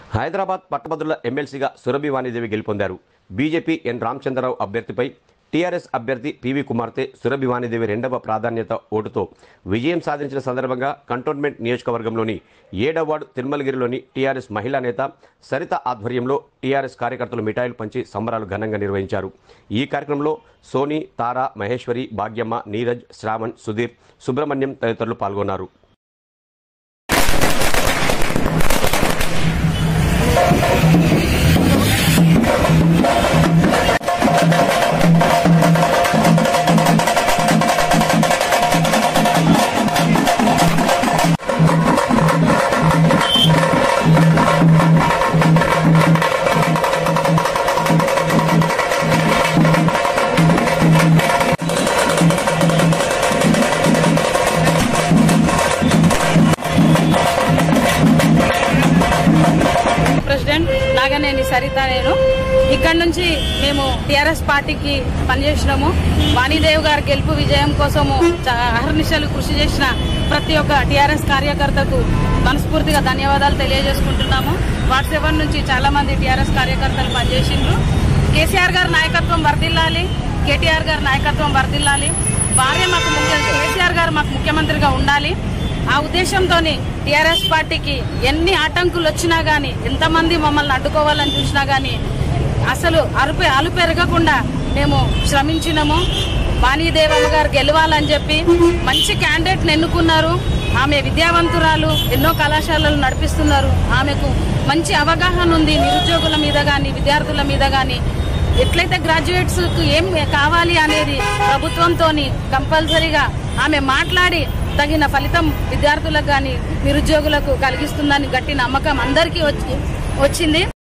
హైదరాబాద్ పట్టభద్రుల ఎమ్మెల్సీగా సురభి వాణిదేవి గెలుపొందారు బీజేపీ ఎన్ రామచంద్రరావు అభ్యర్థిపై టీఆర్ఎస్ అభ్యర్థి పివి కుమార్తె సురభి వాణిదేవి రెండవ ప్రాధాన్యత ఓటుతో విజయం సాధించిన సందర్భంగా కంటోన్మెంట్ నియోజకవర్గంలోని ఏడవ వార్డు తిరుమలగిరిలోని టీఆర్ఎస్ మహిళా నేత సరిత ఆధ్వర్యంలో టీఆర్ఎస్ కార్యకర్తలు మిఠాయిలు పంచి సంబరాలు ఘనంగా నిర్వహించారు ఈ కార్యక్రమంలో సోని తారా మహేశ్వరి భాగ్యమ్మ నీరజ్ శ్రావణ్ సుధీర్ సుబ్రహ్మణ్యం తదితరులు పాల్గొన్నారు ప్రెసిడెంట్ నాగనేని సరిత నేను ఇక్కడ నుంచి మేము టిఆర్ఎస్ పార్టీకి పనిచేసినాము వాణిదేవ్ గారి గెలుపు విజయం కోసము చ- అహర్నిశలు కృషి చేసిన ప్రతి ఒక్క టిఆర్ఎస్ కార్యకర్తకు మనస్ఫూర్తిగా ధన్యవాదాలు తెలియజేసుకుంటున్నాము వార్డ్ సెవెన్ నుంచి చాలా మంది టిఆర్ఎస్ కార్యకర్తలు పనిచేసిండ్రు కేసీఆర్ గారి నాయకత్వం వర్ధిల్లాలి కేటీఆర్ గారి నాయకత్వం వర్ధిల్లాలి వారే మాకు ముఖ్య కేసీఆర్ గారు మాకు ముఖ్యమంత్రిగా ఉండాలి ఆ ఉద్దేశంతో టిఆర్ఎస్ పార్టీకి ఎన్ని ఆటంకులు వచ్చినా గానీ ఎంతమంది మమ్మల్ని అడ్డుకోవాలని చూసినా గానీ అసలు అరుపు అలు పెరగకుండా మేము శ్రమించినాము వాణీదేవమ్మ గారు గెలవాలని చెప్పి మంచి క్యాండిడేట్ ఎన్నుకున్నారు ఆమె విద్యావంతురాలు ఎన్నో కళాశాలలు నడిపిస్తున్నారు ఆమెకు మంచి అవగాహన ఉంది నిరుద్యోగుల మీద గాని విద్యార్థుల మీద గాని ఎట్లయితే గ్రాడ్యుయేట్స్ కు ఏం కావాలి అనేది ప్రభుత్వంతో కంపల్సరీగా ఆమె మాట్లాడి తగిన ఫలితం విద్యార్థులకు గాని నిరుద్యోగులకు కలిగిస్తుందని గట్టి నమ్మకం అందరికీ వచ్చి వచ్చింది